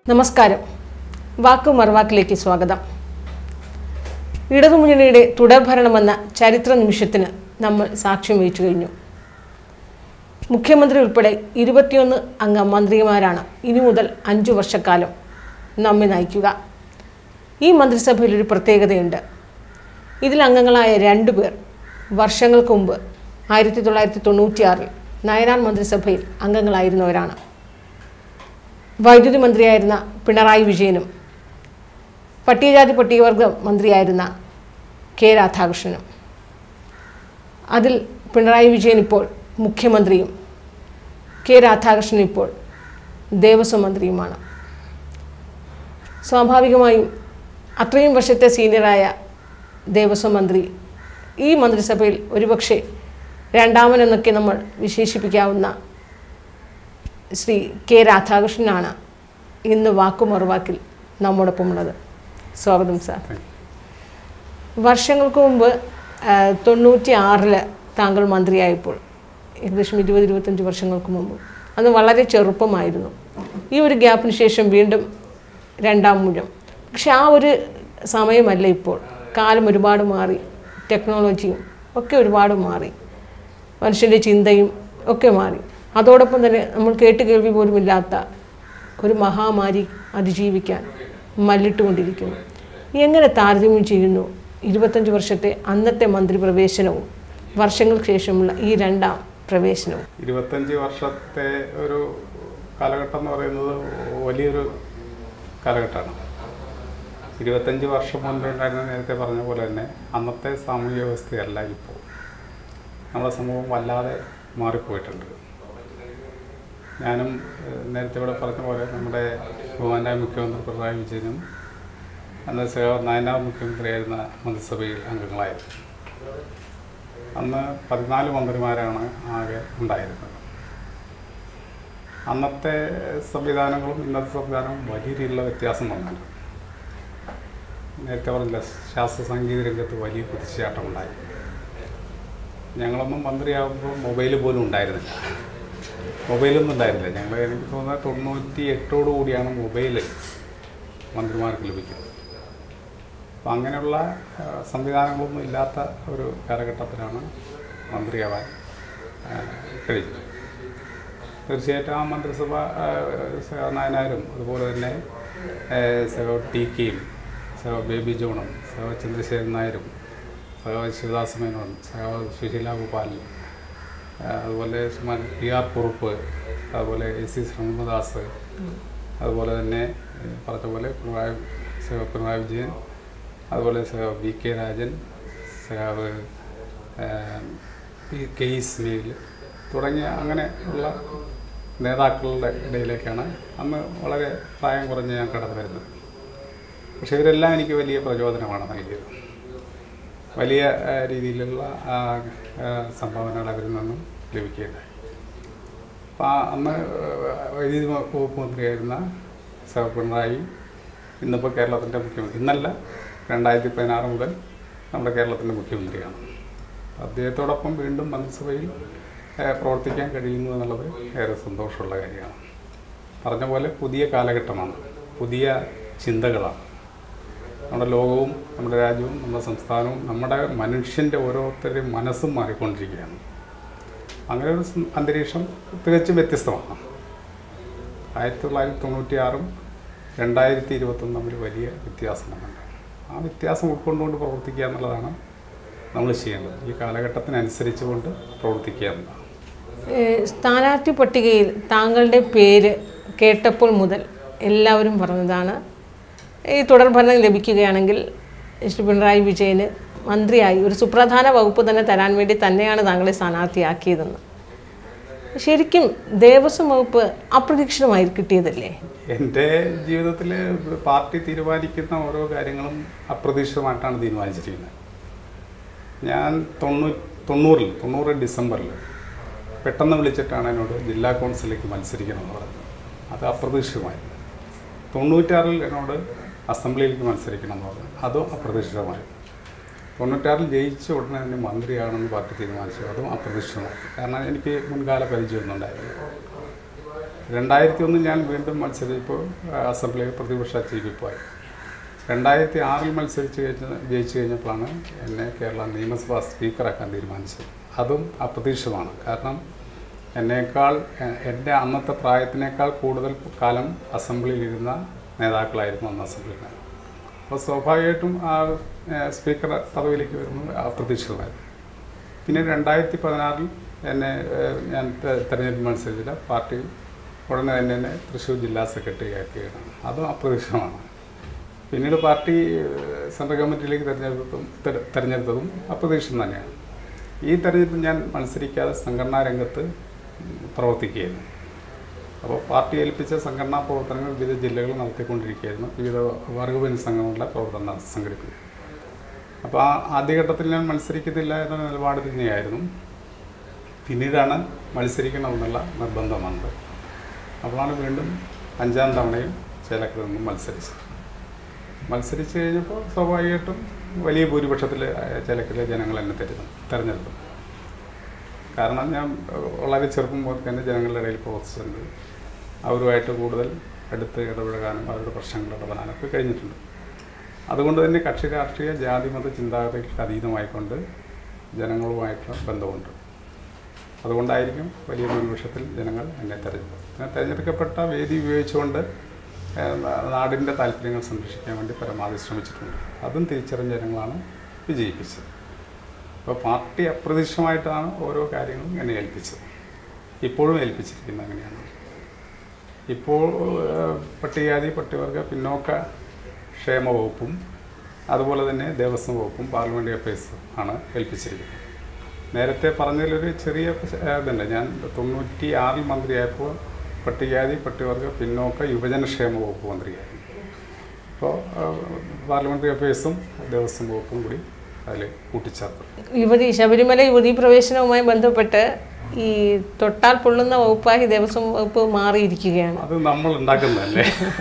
നമസ്കാരം വാക്കു മറുവാക്കിലേക്ക് സ്വാഗതം ഇടതുമുന്നണിയുടെ തുടർഭരണമെന്ന ചരിത്ര നിമിഷത്തിന് നമ്മൾ സാക്ഷ്യം വഹിച്ചു കഴിഞ്ഞു മുഖ്യമന്ത്രി ഉൾപ്പെടെ ഇരുപത്തിയൊന്ന് അംഗ മന്ത്രിമാരാണ് ഇനി മുതൽ അഞ്ചു വർഷക്കാലം നമ്മെ നയിക്കുക ഈ മന്ത്രിസഭയിൽ ഒരു പ്രത്യേകതയുണ്ട് ഇതിൽ അംഗങ്ങളായ രണ്ടു പേർ വർഷങ്ങൾക്ക് മുമ്പ് ആയിരത്തി തൊള്ളായിരത്തി തൊണ്ണൂറ്റിയാറിൽ നയനാർ മന്ത്രിസഭയിൽ അംഗങ്ങളായിരുന്നവരാണ് വൈദ്യുതി മന്ത്രിയായിരുന്ന പിണറായി വിജയനും പട്ടികജാതി പട്ടികവർഗ മന്ത്രിയായിരുന്ന കെ രാധാകൃഷ്ണനും അതിൽ പിണറായി വിജയൻ ഇപ്പോൾ മുഖ്യമന്ത്രിയും കെ രാധാകൃഷ്ണൻ ഇപ്പോൾ ദേവസ്വം മന്ത്രിയുമാണ് സ്വാഭാവികമായും അത്രയും വർഷത്തെ സീനിയറായ ദേവസ്വം മന്ത്രി ഈ മന്ത്രിസഭയിൽ ഒരുപക്ഷെ രണ്ടാമനെന്നൊക്കെ നമ്മൾ വിശേഷിപ്പിക്കാവുന്ന ശ്രീ കെ രാധാകൃഷ്ണനാണ് ഇന്ന് വാക്കുമറുവാക്കിൽ നമ്മോടൊപ്പമുള്ളത് സ്വാഗതം സാർ വർഷങ്ങൾക്ക് മുമ്പ് തൊണ്ണൂറ്റി ആറില് താങ്കൾ മന്ത്രിയായപ്പോൾ ഏകദേശം ഇരുപത് ഇരുപത്തഞ്ച് വർഷങ്ങൾക്ക് മുമ്പ് അന്ന് വളരെ ചെറുപ്പമായിരുന്നു ഈ ഒരു ഗ്യാപ്പിന് ശേഷം വീണ്ടും രണ്ടാം മൂലം പക്ഷെ ആ ഒരു സമയമല്ല ഇപ്പോൾ കാലം ഒരുപാട് മാറി ടെക്നോളജിയും ഒക്കെ ഒരുപാട് മാറി മനുഷ്യൻ്റെ ചിന്തയും ഒക്കെ മാറി അതോടൊപ്പം തന്നെ നമ്മൾ കേട്ട് കേൾവി പോലുമില്ലാത്ത ഒരു മഹാമാരി അതിജീവിക്കാൻ മല്ലിട്ടുകൊണ്ടിരിക്കുന്നു എങ്ങനെ താരതമ്യം ചെയ്യുന്നു ഇരുപത്തഞ്ച് വർഷത്തെ അന്നത്തെ മന്ത്രി പ്രവേശനവും വർഷങ്ങൾക്ക് ശേഷമുള്ള ഈ രണ്ടാം പ്രവേശനവും ഇരുപത്തഞ്ച് വർഷത്തെ ഒരു കാലഘട്ടം എന്ന് പറയുന്നത് വലിയൊരു കാലഘട്ടമാണ് ഇരുപത്തഞ്ച് വർഷം മുൻപുണ്ടായിരുന്ന നേരത്തെ പറഞ്ഞ പോലെ തന്നെ അന്നത്തെ സാമൂഹ്യ വ്യവസ്ഥയല്ല ഇപ്പോൾ നമ്മുടെ സമൂഹം വല്ലാതെ മാറിപ്പോയിട്ടുണ്ട് ഞാനും ഏഹ്, നേരത്തെ ഇവിടെ പറഞ്ഞ പോലെ നമ്മുടെ ബഹുമാനായ മുഖ്യമന്ത്രി പിണറായി വിജയനും അന്ന് സേവ- നായനാർ മുഖ്യമന്ത്രിയായിരുന്ന മന്ത്രിസഭയിൽ അംഗങ്ങളായിരുന്നു അന്ന് പതിനാല് മന്ത്രിമാരാണ് ആകെ ഉണ്ടായിരുന്നത് അന്നത്തെ സംവിധാനങ്ങളും ഇന്നത്തെ സംവിധാനവും വലിയ രീതിയിലുള്ള വ്യത്യാസം വന്നിട്ടുണ്ട് നേരത്തെ പറഞ്ഞില്ല ശാസ്ത്ര സാങ്കേതിക രംഗത്ത് വലിയ കുതിച്ചുചാട്ടം ഉണ്ടായി ഞങ്ങളൊന്നും മന്ത്രിയാകുമ്പോൾ മൊബൈൽ പോലും ഉണ്ടായിരുന്നില്ല മൊബൈലൊന്നും ഉണ്ടായിരുന്നില്ല ഞങ്ങൾ എനിക്ക് തോന്നുന്നത് തൊണ്ണൂറ്റി എട്ടോടു കൂടിയാണ് മൊബൈൽ മന്ത്രിമാർക്ക് ലഭിക്കുന്നത് അപ്പം അങ്ങനെയുള്ള ആ, സംവിധാനങ്ങളൊന്നും ഇല്ലാത്ത ഒരു കാലഘട്ടത്തിലാണ് മന്ത്രിയാവാൻ ആ, കഴിഞ്ഞത് തീർച്ചയായിട്ടും ആ മന്ത്രിസഭ ആ, സഹ നായനാരും അതുപോലെ തന്നെ ആ, സഹ ടി കെയും സഹ ബേബി ജോണും സഹ ചന്ദ്രശേഖരൻ നായരും സഹ ശിവദാസ് മേനോൻ സഹ സുശീല ഗോപാൽ ആ, അതുപോലെ ശ്രീമാൻ പി ആർ കുറുപ്പ് അതുപോലെ എസ് സി ശ്രീമദാസ് അതുപോലെ തന്നെ ഏ, പറഞ്ഞ പോലെ പിണറായി സഹ പിണറായി വിജയൻ അതുപോലെ സഹ വി കെ രാജൻ സഹാവ് പി കെ ഇസ്മയിൽ തുടങ്ങിയ അങ്ങനെ ഉള്ള നേതാക്കളുടെ ഇടയിലേക്കാണ് അന്ന് വളരെ പ്രായം കുറഞ്ഞ് ഞാൻ കടന്നു വരുന്നത് പക്ഷെ ഇവരെല്ലാം എനിക്ക് വലിയ പ്രചോദനമാണ് നൽകിയത് വലിയ ആ, രീതിയിലുള്ള ആ, ആ, സംഭാവനകൾ അവരിൽ നിന്നും ലഭിക്കുകയുണ്ടായി അപ്പം ആ അന്ന് വൈദ്യുതി വകുപ്പ് മന്ത്രിയായിരുന്ന സഹ പിണറായി ഇന്നിപ്പോൾ കേരളത്തിൻ്റെ മുഖ്യമന്ത്രി ഇന്നല്ല രണ്ടായിരത്തി പതിനാറ് മുതൽ നമ്മുടെ കേരളത്തിൻ്റെ മുഖ്യമന്ത്രിയാണ് അദ്ദേഹത്തോടൊപ്പം വീണ്ടും മന്ത്രിസഭയിൽ ഏഹ്, പ്രവർത്തിക്കാൻ കഴിയുന്നു എന്നുള്ളത് ഏറെ സന്തോഷമുള്ള കാര്യമാണ് പറഞ്ഞ പോലെ പുതിയ കാലഘട്ടമാണ് പുതിയ ചിന്തകളാണ് നമ്മുടെ ലോകവും നമ്മുടെ രാജ്യവും നമ്മുടെ സംസ്ഥാനവും നമ്മുടെ മനുഷ്യൻ്റെ ഓരോരുത്തരുടെയും മനസ്സും മാറിക്കൊണ്ടിരിക്കുകയാണ് അങ്ങനെ ഒരു സം- അന്തരീക്ഷം തികച്ചും വ്യത്യസ്തമാണ് ആയിരത്തി തൊള്ളായിരത്തി തൊണ്ണൂറ്റി ആറും രണ്ടായിരത്തി ഇരുപത്തൊന്നും തമ്മിൽ വലിയ വ്യത്യാസം വന്നിട്ടുണ്ട് ആ വ്യത്യാസം ഉൾക്കൊണ്ടുകൊണ്ട് പ്രവർത്തിക്കുക എന്നുള്ളതാണ് നമ്മൾ ചെയ്യേണ്ടത് ഈ കാലഘട്ടത്തിനനുസരിച്ച് കൊണ്ട് പ്രവർത്തിക്കുക എന്നതാണ് ഏഹ് സ്ഥാനാർത്ഥി പട്ടികയിൽ താങ്കളുടെ പേര് കേട്ടപ്പോൾ മുതൽ എല്ലാവരും പറഞ്ഞതാണ് ഈ തുടർഭരണം ലഭിക്കുകയാണെങ്കിൽ ശ്രീ പിണറായി വിജയന് മന്ത്രിയായി ഒരു സുപ്രധാന വകുപ്പ് തന്നെ തരാൻ വേണ്ടി തന്നെയാണ് താങ്കളെ സ്ഥാനാർത്ഥിയാക്കിയതെന്ന് ശരിക്കും ദേവസ്വം വകുപ്പ് അപ്രതീക്ഷിതമായി കിട്ടിയതല്ലേ എൻ്റെ ജീവിതത്തിൽ പാർട്ടി തീരുമാനിക്കുന്ന ഓരോ കാര്യങ്ങളും അപ്രതീക്ഷിതമായിട്ടാണ് തീരുമാനിച്ചിരിക്കുന്നത് ഞാൻ തൊണ്ണൂ തൊണ്ണൂറിൽ തൊണ്ണൂറ് ഡിസംബറിൽ പെട്ടെന്ന് വിളിച്ചിട്ടാണ് എന്നോട് ജില്ലാ കൗൺസിലേക്ക് മത്സരിക്കണമെന്ന് പറഞ്ഞത് അത് അപ്രതീക്ഷിതമായിരുന്നു തൊണ്ണൂറ്റാറിൽ എന്നോട് അസംബ്ലിയിലേക്ക് മത്സരിക്കണമെന്ന് പറഞ്ഞു അതും അപ്രതീക്ഷിതമായി തൊണ്ണൂറ്റാറിൽ ജയിച്ച ഉടനെ തന്നെ മന്ത്രിയാണെന്ന് പാർട്ടി തീരുമാനിച്ചു അതും അപ്രതീക്ഷിതമായി കാരണം എനിക്ക് മുൻകാല പരിചയമൊന്നും ഉണ്ടായിരുന്നു രണ്ടായിരത്തി ഒന്ന് ഞാൻ വീണ്ടും മത്സരിച്ചപ്പോൾ അസംബ്ലിയിൽ പ്രതിപക്ഷ ചീഫിപ്പായി രണ്ടായിരത്തി ആറിൽ മത്സരിച്ച് കഴിഞ്ഞ ജയിച്ചു കഴിഞ്ഞപ്പോഴാണ് എന്നെ കേരള നിയമസഭാ സ്പീക്കറാക്കാൻ തീരുമാനിച്ചത് അതും അപ്രതീക്ഷിതമാണ് കാരണം എന്നേക്കാൾ എ- എൻ്റെ അന്നത്തെ പ്രായത്തിനേക്കാൾ കൂടുതൽ കാലം അസംബ്ലിയിൽ ഇരുന്ന നേതാക്കളായിരുന്നു അന്ന് അസംബ്ലിയിൽ അപ്പോൾ സ്വാഭാവികമായിട്ടും ആ ഏഹ്, സ്പീക്കർ പദവിയിലേക്ക് വരുന്നത് അപ്രതീക്ഷിതമായിരുന്നു പിന്നെ രണ്ടായിരത്തി പതിനാറിൽ എന്നെ ഏഹ്, ഞാൻ തെ- തെരഞ്ഞെടുപ്പ് മത്സരിച്ചില്ല പാർട്ടി ഉടനെ തന്നെ എന്നെ തൃശ്ശൂർ ജില്ലാ സെക്രട്ടറി ആക്കുകയാണ് അതും അപ്രതീക്ഷിതമാണ് പിന്നീട് പാർട്ടി ഏഹ്, സെൻട്രൽ കമ്മിറ്റിയിലേക്ക് തിരഞ്ഞെടുത്തതും തെര- തെരഞ്ഞെടുത്തതും അപ്രതീക്ഷിതം തന്നെയാണ് ഈ തെരഞ്ഞെടുപ്പ് ഞാൻ മത്സരിക്കാതെ സംഘടനാ രംഗത്ത് പ്രവർത്തിക്കുകയായിരുന്നു അപ്പോൾ പാർട്ടി ഏൽപ്പിച്ച സംഘടനാ പ്രവർത്തനങ്ങൾ വിവിധ ജില്ലകളിൽ നടത്തിക്കൊണ്ടിരിക്കുകയായിരുന്നു വിവിധ വർഗബന്ധ സംഘങ്ങളുടെ പ്രവർത്തനം സംഘടിപ്പിക്കും അപ്പോൾ ആ ആദ്യഘട്ടത്തിൽ ഞാൻ മത്സരിക്കത്തില്ല എന്ന നിലപാട് തന്നെയായിരുന്നു പിന്നീടാണ് മത്സരിക്കണമെന്നുള്ള നിർബന്ധം വന്നത് അപ്പോഴാണ് വീണ്ടും അഞ്ചാം തവണയും ചേലക്കരയിൽ നിന്നും മത്സരിച്ചത് മത്സരിച്ച് കഴിഞ്ഞപ്പോൾ സ്വാഭാവികമായിട്ടും വലിയ ഭൂരിപക്ഷത്തിൽ ചേലക്കരയിലെ ജനങ്ങൾ എന്നെ തെരഞ്ഞു തെരഞ്ഞെടുത്തു കാരണം ഞാൻ ഏഹ്, വളരെ ചെറുപ്പം മുതൽ തന്നെ ജനങ്ങളുടെ ഇടയിൽ പ്രവർത്തിച്ചിട്ടുണ്ട് അവരുമായിട്ട് കൂടുതൽ അടുത്ത് ഇടപഴകാനും അവരുടെ പ്രശ്നങ്ങൾ ഇടപെടാനൊക്കെ കഴിഞ്ഞിട്ടുണ്ട് അതുകൊണ്ട് തന്നെ കക്ഷി രാഷ്ട്രീയ ജാതി മത ചിന്താഗതികൾക്ക് അതീതമായിക്കൊണ്ട് ജനങ്ങളുമായിട്ടുള്ള ബന്ധമുണ്ട് അതുകൊണ്ടായിരിക്കും വലിയ ഭൂരിപക്ഷത്തിൽ ജനങ്ങൾ എന്നെ തെരഞ്ഞെടുത്തത് ഞാൻ തിരഞ്ഞെടുക്കപ്പെട്ട വേദി ഉപയോഗിച്ചുകൊണ്ട് ഏഹ്, നാടിൻ്റെ താല്പര്യങ്ങൾ സംരക്ഷിക്കാൻ വേണ്ടി പരമാവധി ശ്രമിച്ചിട്ടുണ്ട് അതും തിരിച്ചറിഞ്ഞ ജനങ്ങളാണ് വിജയിപ്പിച്ചത് അപ്പോൾ പാർട്ടി അപ്രതീക്ഷിതമായിട്ടാണ് ഓരോ കാര്യങ്ങളും എന്നെ ഏൽപ്പിച്ചത് ഇപ്പോഴും ഏൽപ്പിച്ചിരിക്കുന്നത് അങ്ങനെയാണ് ഇപ്പോൾ ഏഹ്, പട്ടികജാതി പട്ടികവർഗ പിന്നോക്ക ക്ഷേമ വകുപ്പും അതുപോലെ തന്നെ ദേവസ്വം വകുപ്പും പാർലമെൻ്ററി അഫയേഴ്സും ആണ് ഏൽപ്പിച്ചിരിക്കുന്നത് നേരത്തെ പറഞ്ഞതിലൊരു ചെറിയ ഏഹ്, ഇതുണ്ട് ഞാൻ തൊണ്ണൂറ്റി ആറിൽ മന്ത്രിയായപ്പോൾ പട്ടികജാതി പട്ടികവർഗ പിന്നോക്ക യുവജനക്ഷേമ വകുപ്പ് മന്ത്രിയായിരുന്നു അപ്പോൾ പാർലമെൻ്ററി അഫയേഴ്സും ദേവസ്വം വകുപ്പും കൂടി അതിൽ കൂട്ടിച്ചേർത്തു യുവതി ശബരിമല യുവതീ പ്രവേശനവുമായി ബന്ധപ്പെട്ട് ഈ തൊട്ടാൽ പൊള്ളുന്ന വകുപ്പായി ദേവസ്വം വകുപ്പ് മാറിയിരിക്കുകയാണ് അത് നമ്മൾ ഉണ്ടാക്കുന്നതല്ലേ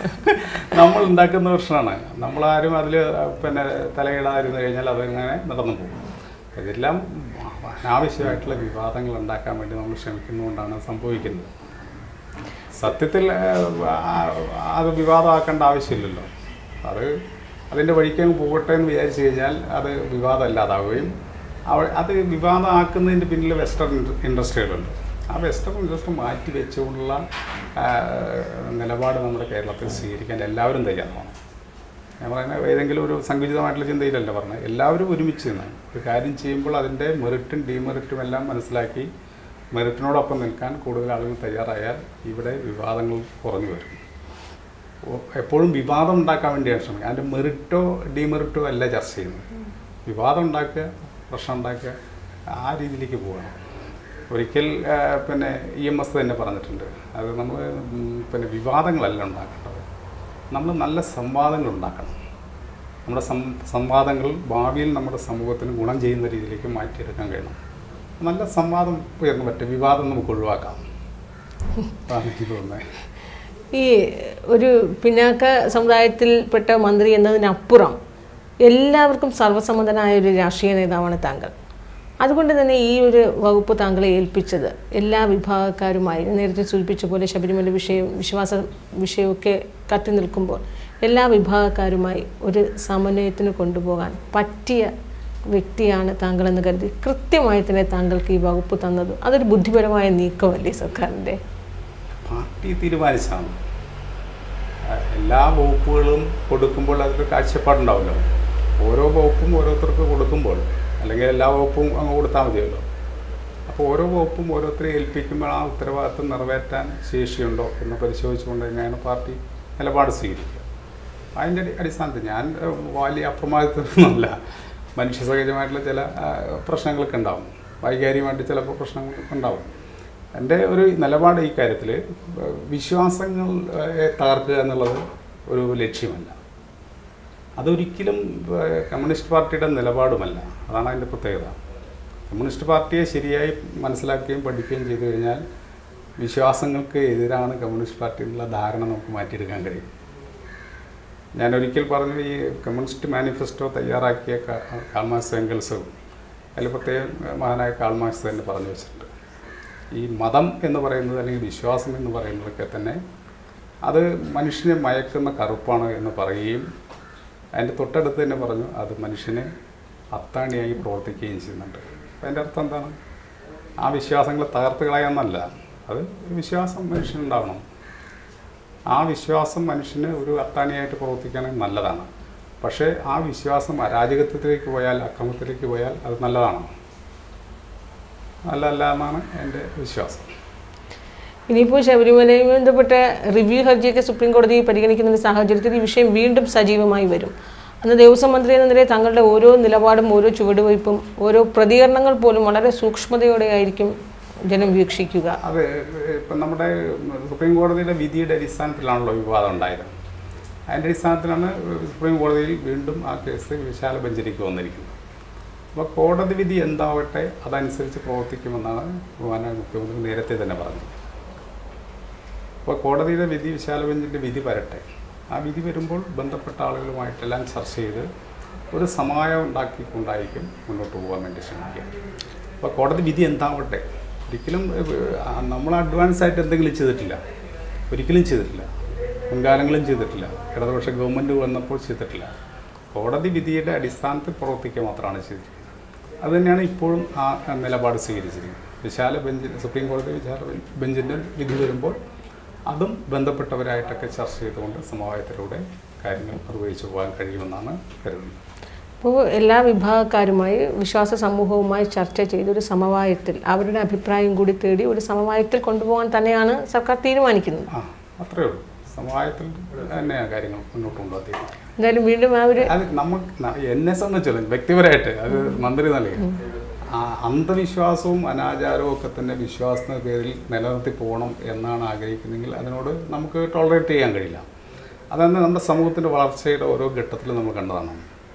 നമ്മൾ ഉണ്ടാക്കുന്ന പ്രശ്നമാണ് നമ്മളാരും അതിൽ പിന്നെ തലയിടാതിരുന്നു കഴിഞ്ഞാൽ അതങ്ങനെ നടന്നു പോകും ഇതെല്ലാം അനാവശ്യമായിട്ടുള്ള വിവാദങ്ങൾ ഉണ്ടാക്കാൻ വേണ്ടി നമ്മൾ ശ്രമിക്കുന്നതുകൊണ്ടാണ് സംഭവിക്കുന്നത് സത്യത്തിൽ ആ, അത് വിവാദമാക്കേണ്ട ആവശ്യമില്ലല്ലോ അത് അതിൻ്റെ വഴിക്ക് അങ്ങ് പോകട്ടെ എന്ന് വിചാരിച്ചു കഴിഞ്ഞാൽ അത് വിവാദമല്ലാതാവുകയും അവ- അത് വിവാദമാക്കുന്നതിൻ്റെ പിന്നിൽ വെസ്റ്റേൺ ഇൻഡസ്ട്രികളുണ്ട് ആ വെസ്റ്റേൺ ഇൻഡസ്ട്രി മാറ്റി വെച്ചുകൊണ്ടുള്ള ആ, നിലപാട് നമ്മുടെ കേരളത്തിൽ സ്വീകരിക്കാൻ എല്ലാവരും തയ്യാറാണ് ഞാൻ പറയുന്നത് ഏതെങ്കിലും ഒരു സങ്കുചിതമായിട്ടുള്ള ചിന്തയിലല്ല പറഞ്ഞത് എല്ലാവരും ഒരുമിച്ച് നിന്ന് ഒരു കാര്യം ചെയ്യുമ്പോൾ അതിൻ്റെ മെറിറ്റും ഡീമെറിറ്റും എല്ലാം മനസ്സിലാക്കി മെറിറ്റിനോടൊപ്പം നിൽക്കാൻ കൂടുതൽ ആളുകൾ തയ്യാറായാൽ ഇവിടെ വിവാദങ്ങൾ കുറഞ്ഞു വരും ഓ- എപ്പോഴും വിവാദം ഉണ്ടാക്കാൻ വേണ്ടിയാണ് ശ്രമിക്കുക അതിൻ്റെ മെറിറ്റോ ഡീമെറിറ്റോ അല്ല ചർച്ച ചെയ്യുന്നത് വിവാദം ഉണ്ടാക്കുക പ്രശ്നം ഉണ്ടാക്കുക ആ രീതിയിലേക്ക് പോകണം ഒരിക്കൽ ആ, പിന്നെ ഇ എം എസ് തന്നെ പറഞ്ഞിട്ടുണ്ട് അത് നമ്മൾ പിന്നെ വിവാദങ്ങളല്ല ഉണ്ടാക്കേണ്ടത് നമ്മൾ നല്ല സംവാദങ്ങൾ ഉണ്ടാക്കണം നമ്മുടെ സം സംവാദങ്ങൾ ഭാവിയിൽ നമ്മുടെ സമൂഹത്തിന് ഗുണം ചെയ്യുന്ന രീതിയിലേക്ക് മാറ്റിയെടുക്കാൻ കഴിയണം നല്ല സംവാദം ഉയർന്നു പറ്റും വിവാദം നമുക്ക് ഒഴിവാക്കാം അതാണ് എനിക്ക് തോന്നുന്നത് ഈ ഒരു പിന്നാക്ക സമുദായത്തിൽപ്പെട്ട മന്ത്രി എന്നതിനപ്പുറം എല്ലാവർക്കും സർവ്വസമ്മതനായ ഒരു രാഷ്ട്രീയ നേതാവാണ് താങ്കൾ അതുകൊണ്ട് തന്നെ ഈ ഒരു വകുപ്പ് താങ്കളെ ഏൽപ്പിച്ചത് എല്ലാ വിഭാഗക്കാരുമായി നേരത്തെ സൂചിപ്പിച്ച പോലെ ശബരിമല വിഷയം വിശ്വാസ വിഷയമൊക്കെ കത്തി നിൽക്കുമ്പോൾ എല്ലാ വിഭാഗക്കാരുമായി ഒരു സമന്വയത്തിന് കൊണ്ടുപോകാൻ പറ്റിയ വ്യക്തിയാണ് താങ്കളെന്ന് കരുതി കൃത്യമായി തന്നെ താങ്കൾക്ക് ഈ വകുപ്പ് തന്നത് അതൊരു ബുദ്ധിപരമായ നീക്കമല്ലേ സർക്കാരിൻ്റെ പാർട്ടി തീരുമാനിച്ചാണ് ആ, എല്ലാ വകുപ്പുകളും കൊടുക്കുമ്പോൾ അതിലൊരു കാഴ്ചപ്പാടുണ്ടാവുമല്ലോ ഓരോ വകുപ്പും ഓരോരുത്തർക്ക് കൊടുക്കുമ്പോൾ അല്ലെങ്കിൽ എല്ലാ വകുപ്പും അങ്ങ് കൊടുത്താൽ മതിയല്ലോ അപ്പോൾ ഓരോ വകുപ്പും ഓരോരുത്തരെ ഏൽപ്പിക്കുമ്പോൾ ആ ഉത്തരവാദിത്വം നിറവേറ്റാൻ ശേഷിയുണ്ടോ എന്ന് പരിശോധിച്ചുകൊണ്ട് തന്നെയാണ് പാർട്ടി നിലപാട് സ്വീകരിക്കുക അതിൻ്റെ അടി- അടിസ്ഥാനത്തിൽ ഞാൻ ഏഹ്, വലിയ അപ്രമാദിത്വമൊന്നുമല്ല മനുഷ്യ സഹജമായിട്ടുള്ള ചില ആ, പ്രശ്നങ്ങളൊക്കെ ഉണ്ടാവും വൈകാരികമായിട്ട് ചിലപ്പോൾ പ്രശ്നങ്ങളൊക്കെ ഉണ്ടാവും എൻ്റെ ഒരു നിലപാട് ഈ കാര്യത്തിൽ വിശ്വാസങ്ങൾ ഏഹ്, തകർക്കുക എന്നുള്ളത് ഒരു ലക്ഷ്യമല്ല അതൊരിക്കലും ഏഹ്, കമ്മ്യൂണിസ്റ്റ് പാർട്ടിയുടെ നിലപാടുമല്ല അതാണ് അതിൻ്റെ പ്രത്യേകത കമ്മ്യൂണിസ്റ്റ് പാർട്ടിയെ ശരിയായി മനസ്സിലാക്കുകയും പഠിക്കുകയും ചെയ്തു കഴിഞ്ഞാൽ വിശ്വാസങ്ങൾക്ക് എതിരാണ് കമ്മ്യൂണിസ്റ്റ് പാർട്ടി എന്നുള്ള ധാരണ നമുക്ക് മാറ്റിയെടുക്കാൻ കഴിയും ഞാൻ ഒരിക്കൽ പറഞ്ഞു ഈ കമ്മ്യൂണിസ്റ്റ് മാനിഫെസ്റ്റോ തയ്യാറാക്കിയ കാ- കാൾമാക്സ് എംഗൽസും അതിൽ പ്രത്യേകം മഹാനായ കാൾമാക്സ് തന്നെ പറഞ്ഞു വെച്ചിട്ടുണ്ട് ഈ മതം എന്ന് പറയുന്നത് അല്ലെങ്കിൽ വിശ്വാസം എന്ന് പറയുന്നതൊക്കെ തന്നെ അത് മനുഷ്യനെ മയക്കുന്ന കറുപ്പാണ് എന്ന് പറയുകയും അതിൻ്റെ തൊട്ടടുത്ത് തന്നെ പറഞ്ഞു അത് മനുഷ്യനെ അത്താണിയായി പ്രവർത്തിക്കുകയും ചെയ്യുന്നുണ്ട് അപ്പം അതിൻ്റെ അർത്ഥം എന്താണ് ആ വിശ്വാസങ്ങൾ തകർത്ത് കളയാന്നല്ല അത് വിശ്വാസം മനുഷ്യനുണ്ടാവണം ആ വിശ്വാസം മനുഷ്യന് ഒരു അത്താണിയായിട്ട് പ്രവർത്തിക്കുകയാണെങ്കിൽ നല്ലതാണ് പക്ഷേ ആ വിശ്വാസം അരാജകത്വത്തിലേക്ക് പോയാൽ അക്രമത്തിലേക്ക് പോയാൽ അത് നല്ലതാണ് നല്ലതല്ല എന്നാണ് എൻ്റെ വിശ്വാസം ഇനിയിപ്പോൾ ശബരിമലയുമായി ബന്ധപ്പെട്ട റിവ്യൂ ഹർജിയൊക്കെ സുപ്രീം കോടതി പരിഗണിക്കുന്ന ഒരു സാഹചര്യത്തിൽ ഈ വിഷയം വീണ്ടും സജീവമായി വരും അന്ന് ദേവസ്വം മന്ത്രി എന്ന നിലയിൽ തങ്ങളുടെ ഓരോ നിലപാടും ഓരോ ചുവടുവയ്പും ഓരോ പ്രതികരണങ്ങൾ പോലും വളരെ സൂക്ഷ്മതയോടെ ആയിരിക്കും ജനം വീക്ഷിക്കുക അത് ഇപ്പം നമ്മുടെ സുപ്രീം കോടതിയുടെ വിധിയുടെ അടിസ്ഥാനത്തിലാണല്ലോ വിവാദം ഉണ്ടായത് അതിൻ്റെ അടിസ്ഥാനത്തിലാണ് സുപ്രീം കോടതിയിൽ വീണ്ടും ആ കേസ് വിശാല ബെഞ്ചിലേക്ക് വന്നിരിക്കുന്നത് അപ്പോൾ കോടതി വിധി എന്താവട്ടെ അതനുസരിച്ച് പ്രവർത്തിക്കുമെന്നാണ് ബഹുമാന മുഖ്യമന്ത്രി നേരത്തെ തന്നെ പറഞ്ഞത് അപ്പോൾ കോടതിയുടെ വിധി വിശാല ബെഞ്ചിൻ്റെ വിധി വരട്ടെ ആ വിധി വരുമ്പോൾ ബന്ധപ്പെട്ട ആളുകളുമായിട്ടെല്ലാം ചർച്ച ചെയ്ത് ഒരു സമായം ഉണ്ടാക്കിക്കൊണ്ടായിരിക്കും മുന്നോട്ട് പോകാൻ വേണ്ടി ശ്രമിക്കുക അപ്പോൾ കോടതി വിധി എന്താവട്ടെ ഒരിക്കലും ഏഹ്, ആ, നമ്മൾ അഡ്വാൻസ് ആയിട്ട് എന്തെങ്കിലും ചെയ്തിട്ടില്ല ഒരിക്കലും ചെയ്തിട്ടില്ല മുൻകാലങ്ങളും ചെയ്തിട്ടില്ല ഇടതുപക്ഷ ഗവൺമെൻറ് വന്നപ്പോൾ ചെയ്തിട്ടില്ല കോടതി വിധിയുടെ അടിസ്ഥാനത്തിൽ പ്രവർത്തിക്കുക മാത്രമാണ് ചെയ്തിരിക്കുന്നത് അതുതന്നെയാണ് ഇപ്പോഴും ആ ആ നിലപാട് സ്വീകരിച്ചിരിക്കുന്നത് വിശാല ബെഞ്ചിൽ സുപ്രീം കോടതി വിശാല ബെഞ്ചിൻ്റെ വിധി വരുമ്പോൾ അതും ബന്ധപ്പെട്ടവരായിട്ടൊക്കെ ചർച്ച ചെയ്തുകൊണ്ട് സമവായത്തിലൂടെ കാര്യങ്ങൾ നിർവഹിച്ചു പോകാൻ കഴിയുമെന്നാണ് കരുതുന്നത് അപ്പോൾ എല്ലാ വിഭാഗക്കാരുമായി വിശ്വാസ സമൂഹവുമായി ചർച്ച ചെയ്ത് ഒരു സമവായത്തിൽ അവരുടെ അഭിപ്രായം കൂടി തേടി ഒരു സമവായത്തിൽ കൊണ്ടുപോകാൻ തന്നെയാണ് സർക്കാർ തീരുമാനിക്കുന്നത് ആ അത്രയേ ഉള്ളൂ സമവായത്തിൽ തന്നെയാണ് കാര്യങ്ങൾ മുന്നോട്ട് കൊണ്ടുപോകാൻ തീരുമാനിക്കുന്നത് എന്തായാലും വീണ്ടും ആ ഒരു അത് നമുക്ക് ന- എന്നെ സംബന്ധിച്ചല്ല വ്യക്തിപരമായിട്ട് അത് മന്ത്രി നൽകി ആ അന്ധവിശ്വാസവും അനാചാരവും ഒക്കെ തന്നെ വിശ്വാസത്തിന്റെ പേരിൽ നിലനിർത്തി പോകണം എന്നാണ് ആഗ്രഹിക്കുന്നതെങ്കിൽ അതിനോട് നമുക്ക് ടോളറേറ്റ് ചെയ്യാൻ കഴിയില്ല അതാണ് നമ്മുടെ സമൂഹത്തിൻ്റെ വളർച്ചയുടെ ഓരോ ഘട്ടത്തിലും നമ്മൾ കണ്ടതാണ്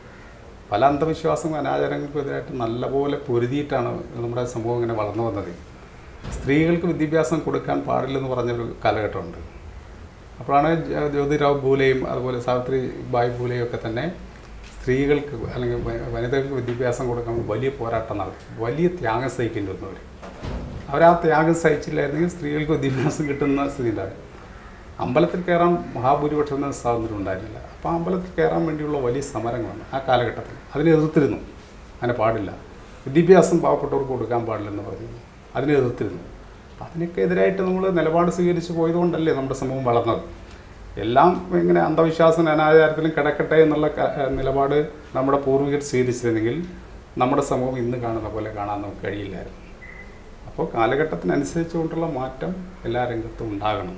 പല അന്ധവിശ്വാസവും അനാചാരങ്ങൾക്കും എതിരായിട്ട് നല്ലപോലെ പൊരുതിയിട്ടാണ് നമ്മുടെ സമൂഹം ഇങ്ങനെ വളർന്നു വന്നത് സ്ത്രീകൾക്ക് വിദ്യാഭ്യാസം കൊടുക്കാൻ പാടില്ലെന്ന് പറഞ്ഞൊരു കാലഘട്ടമുണ്ട് അപ്പോഴാണ് ജ- ജ്യോതിറാവ് ഭൂലെയും അതുപോലെ സാവിത്രി ബായ് ഭൂലെയും ഒക്കെ തന്നെ സ്ത്രീകൾക്ക് അല്ലെങ്കിൽ വ- വനിതകൾക്ക് വിദ്യാഭ്യാസം കൊടുക്കാൻ വലിയ പോരാട്ടം നടത്തി വലിയ ത്യാഗം സഹിക്കേണ്ടി വന്നവർ അവർ ആ ത്യാഗം സഹിച്ചില്ലായിരുന്നെങ്കിൽ സ്ത്രീകൾക്ക് വിദ്യാഭ്യാസം കിട്ടുന്ന സ്ഥിതി ഉണ്ടായി അമ്പലത്തിൽ കയറാൻ മഹാഭൂരിപക്ഷം സ്വാതന്ത്ര്യം ഉണ്ടായിരുന്നില്ല അപ്പോൾ ആ അമ്പലത്തിൽ കയറാൻ വേണ്ടിയുള്ള വലിയ സമരങ്ങളാണ് ആ കാലഘട്ടത്തിൽ അതിനെ എതിർത്തിരുന്നു അങ്ങനെ പാടില്ല വിദ്യാഭ്യാസം പാവപ്പെട്ടവർക്ക് കൊടുക്കാൻ പാടില്ലെന്ന് പറഞ്ഞു അതിനെ എതിർത്തിരുന്നു അപ്പം അതിനൊക്കെ എതിരായിട്ട് നമ്മൾ നിലപാട് സ്വീകരിച്ച് പോയതുകൊണ്ടല്ലേ നമ്മുടെ സമൂഹം വളർന്നത് എല്ലാം ഇങ്ങനെ അന്ധവിശ്വാസം അനാചാരത്തിലും കിടക്കട്ടെ എന്നുള്ള ക- ഏഹ് നിലപാട് നമ്മുടെ പൂർവികർ സ്വീകരിച്ചിരുന്നെങ്കിൽ നമ്മുടെ സമൂഹം ഇന്ന് കാണുന്ന പോലെ കാണാൻ നമുക്ക് കഴിയില്ലായിരുന്നു അപ്പോൾ കാലഘട്ടത്തിനനുസരിച്ചുകൊണ്ടുള്ള മാറ്റം എല്ലാ രംഗത്തും ഉണ്ടാകണം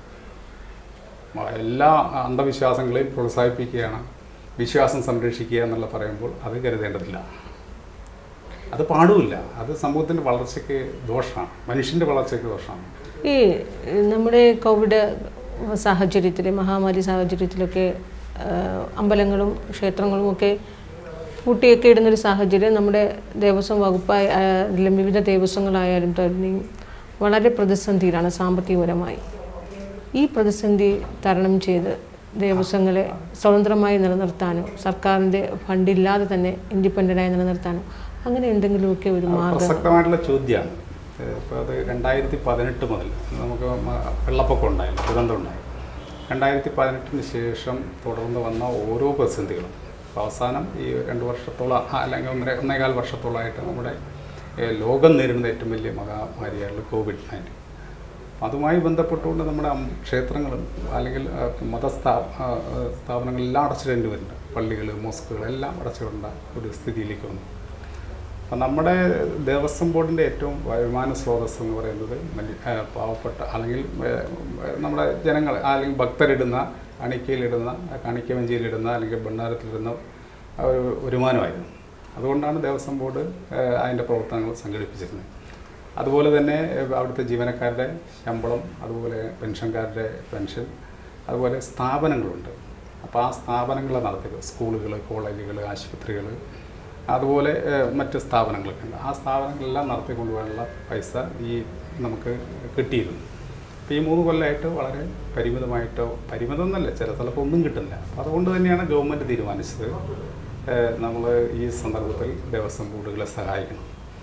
മ- എല്ലാ അന്ധവിശ്വാസങ്ങളെയും പ്രോത്സാഹിപ്പിക്കുകയാണ് വിശ്വാസം സംരക്ഷിക്കുക എന്നുള്ള പറയുമ്പോൾ അത് കരുതേണ്ടതില്ല അത് പാടുമില്ല അത് സമൂഹത്തിൻ്റെ വളർച്ചയ്ക്ക് ദോഷമാണ് മനുഷ്യൻ്റെ വളർച്ചയ്ക്ക് ദോഷമാണ് ഈ നമ്മുടെ കോവിഡ് സാഹചര്യത്തിൽ മഹാമാരി സാഹചര്യത്തിലൊക്കെ ആ, അമ്പലങ്ങളും ക്ഷേത്രങ്ങളും ഒക്കെ പൂട്ടിയൊക്കെ ഇടുന്നൊരു സാഹചര്യം നമ്മുടെ ദേവസ്വം വകുപ്പായ ആ, അതിലും വിവിധ ദേവസ്വങ്ങളായാലും തന്നെയും വളരെ പ്രതിസന്ധിയിലാണ് സാമ്പത്തികപരമായി ഈ പ്രതിസന്ധി തരണം ചെയ്ത് ദേവസ്വങ്ങളെ സ്വതന്ത്രമായി നിലനിർത്താനോ സർക്കാരിൻ്റെ ഫണ്ടില്ലാതെ തന്നെ ഇൻഡിപെൻഡൻ്റായി നിലനിർത്താനോ അങ്ങനെ എന്തെങ്കിലുമൊക്കെ ഒരു മാർഗം പ്രസക്തമായിട്ടുള്ള ചോദ്യമാണ് ഇപ്പോൾ അത് രണ്ടായിരത്തി പതിനെട്ട് മുതൽ നമുക്ക് മ- വെള്ളപ്പൊക്കം ഉണ്ടായില്ല ദുരന്തം ഉണ്ടായി രണ്ടായിരത്തി പതിനെട്ടിന് ശേഷം തുടർന്ന് വന്ന ഓരോ പ്രതിസന്ധികളും അപ്പോൾ അവസാനം ഈ രണ്ട് വർഷത്തോളം ആ, അല്ലെങ്കിൽ ഒന്നര ഒന്നേകാൽ വർഷത്തോളമായിട്ട് നമ്മുടെ ഏഹ്, ലോകം നേരിടുന്ന ഏറ്റവും വലിയ മഹാമാരിയായിട്ടുള്ള കോവിഡ് നയൻറ്റീൻ അതുമായി ബന്ധപ്പെട്ടുകൊണ്ട് നമ്മുടെ അം- ക്ഷേത്രങ്ങളും അല്ലെങ്കിൽ ആ, മതസ്ഥാ ആ, ആ, സ്ഥാപനങ്ങളെല്ലാം അടച്ചിടേണ്ടി വരുന്നുണ്ട് പള്ളികൾ മോസ്കുകൾ എല്ലാം അടച്ചിടേണ്ട ഒരു സ്ഥിതിയിലേക്ക് വന്നു അപ്പം നമ്മുടെ ദേവസ്വം ബോർഡിൻ്റെ ഏറ്റവും വരുമാന സ്രോതസ്സ് എന്ന് പറയുന്നത് മലി- ആ, പാവപ്പെട്ട അല്ലെങ്കിൽ ഏ, നമ്മുടെ ജനങ്ങൾ അല്ലെങ്കിൽ ഭക്തരിടുന്ന അണിക്കയിലിടുന്ന കണിക്കവഞ്ചിയിലിടുന്ന അല്ലെങ്കിൽ ഭണ്ഡാരത്തിലിടുന്ന ആ ഒരു വരുമാനമായിരുന്നു അതുകൊണ്ടാണ് ദേവസ്വം ബോർഡ് ഏ, അതിൻ്റെ പ്രവർത്തനങ്ങൾ സംഘടിപ്പിച്ചിരുന്നത് അതുപോലെ തന്നെ ഏ, അവിടുത്തെ ജീവനക്കാരുടെ ശമ്പളം അതുപോലെ പെൻഷൻകാരുടെ പെൻഷൻ അതുപോലെ സ്ഥാപനങ്ങളുണ്ട് അപ്പോൾ ആ സ്ഥാപനങ്ങളെ നടത്തുക സ്കൂളുകൾ കോളേജുകൾ ആശുപത്രികൾ അതുപോലെ ഏഹ്, മറ്റ് സ്ഥാപനങ്ങളൊക്കെ ഉണ്ട് ആ സ്ഥാപനങ്ങളെല്ലാം നടത്തിക്കൊണ്ടുപോകാനുള്ള പൈസ ഈ നമുക്ക് കിട്ടിയിരുന്നു അപ്പോൾ ഈ മൂന്ന് കൊല്ലമായിട്ട് വളരെ പരിമിതമായിട്ടോ പരിമിതം എന്നല്ല ചില സ്ഥലത്ത് ഒന്നും കിട്ടില്ല അപ്പോൾ അതുകൊണ്ട് തന്നെയാണ് ഗവൺമെൻറ് തീരുമാനിച്ചത് നമ്മൾ ഈ സന്ദർഭത്തിൽ ദേവസ്വം ബോർഡുകളെ സഹായിക്കണം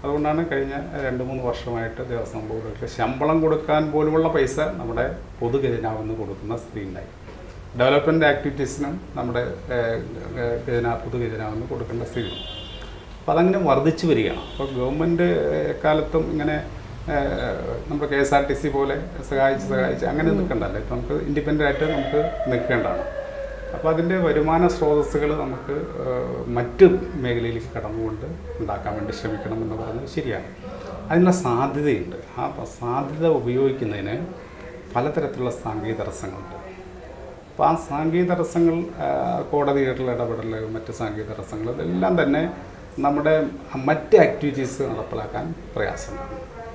അതുകൊണ്ടാണ് കഴിഞ്ഞ രണ്ട് മൂന്ന് വർഷമായിട്ട് ദേവസ്വം ബോർഡുകൾക്ക് ശമ്പളം കൊടുക്കാൻ പോലുമുള്ള പൈസ നമ്മുടെ പൊതുഖജനാവെന്ന് കൊടുക്കുന്ന സ്ഥിതി ഉണ്ടായി ഡെവലപ്മെൻറ്റ് ആക്ടിവിറ്റീസിനും നമ്മുടെ ഏഹ്, ഏഹ്, ഖജനാ പൊതുഖജനാവെന്ന് കൊടുക്കേണ്ട സ്ഥിതി അപ്പോൾ അതങ്ങനെ വർദ്ധിച്ചു വരികയാണ് അപ്പോൾ ഗവൺമെൻറ് എക്കാലത്തും ഇങ്ങനെ ഏഹ്, നമ്മുടെ K S R T C പോലെ സഹായിച്ച് സഹായിച്ച് അങ്ങനെ നിൽക്കണ്ടല്ലോ ഇപ്പം നമുക്ക് ഇൻഡിപെൻഡൻ്റ് ആയിട്ട് നമുക്ക് നിൽക്കേണ്ടതാണ് അപ്പോൾ അതിൻ്റെ വരുമാന സ്രോതസ്സുകൾ നമുക്ക് ഏഹ്, മറ്റ് മേഖലയിലേക്ക് കടന്നുകൊണ്ട് ഉണ്ടാക്കാൻ വേണ്ടി ശ്രമിക്കണം എന്ന് പറയുന്നത് ശരിയാണ് അതിനുള്ള സാധ്യതയുണ്ട് ആ സാധ്യത ഉപയോഗിക്കുന്നതിന് പലതരത്തിലുള്ള സാങ്കേതിക തടസ്സങ്ങളുണ്ട് അപ്പോൾ ആ സാങ്കേതിക തടസ്സങ്ങൾ ആ, കോടതികളുടെ ഇടപെടൽ മറ്റ് സാങ്കേതിക തടസ്സങ്ങൾ ഇതെല്ലാം തന്നെ നമ്മുടെ മറ്റ് ആക്ടിവിറ്റീസ് നടപ്പിലാക്കാൻ പ്രയാസമുണ്ട്